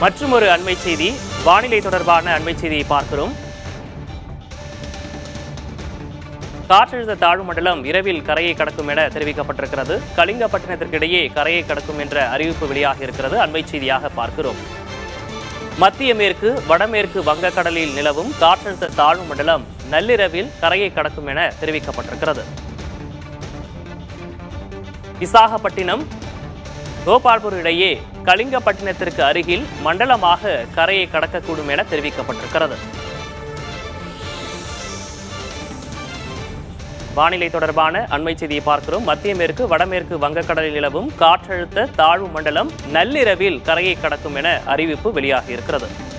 மற்றும் ஒரு அண்மை செய்தி வானிலை தொடர்பான அண்மை செய்தியை பார்க்கிறோம் காற்றழுத்த தாழ்வு மண்டலம் இரவில் கரையை கடக்கும் என தெரிவிக்கப்பட்டிருக்கிறது கலிங்கப்பட்டினத்திற்கு இடையே கரையை கடக்கும் என்ற அறிவிப்பு வெளியாக இருக்கிறது அண்மை செய்தியாக பார்க்கிறோம் மத்திய மேற்கு வடமேற்கு வங்கக்கடலில் நிலவும் காற்றழுத்த தாழ்வு மண்டலம் நள்ளிரவில் கரையை கடக்கும் என தெரிவிக்கப்பட்டிருக்கிறது விசாகப்பட்டினம் கோபால்பூர் இடையே கலிங்கப்பட்டினத்திற்கு அருகில் மண்டலமாக கரையை கடக்கக்கூடும் என தெரிவிக்கப்பட்டிருக்கிறது வானிலை தொடர்பான அண்மை செய்தியை பார்க்கிறோம் மத்திய மேற்கு வடமேற்கு வங்கக்கடலில் நிலவும் காற்றழுத்த தாழ்வு மண்டலம் நள்ளிரவில் கரையை கடக்கும் என அறிவிப்பு வெளியாகி இருக்கிறது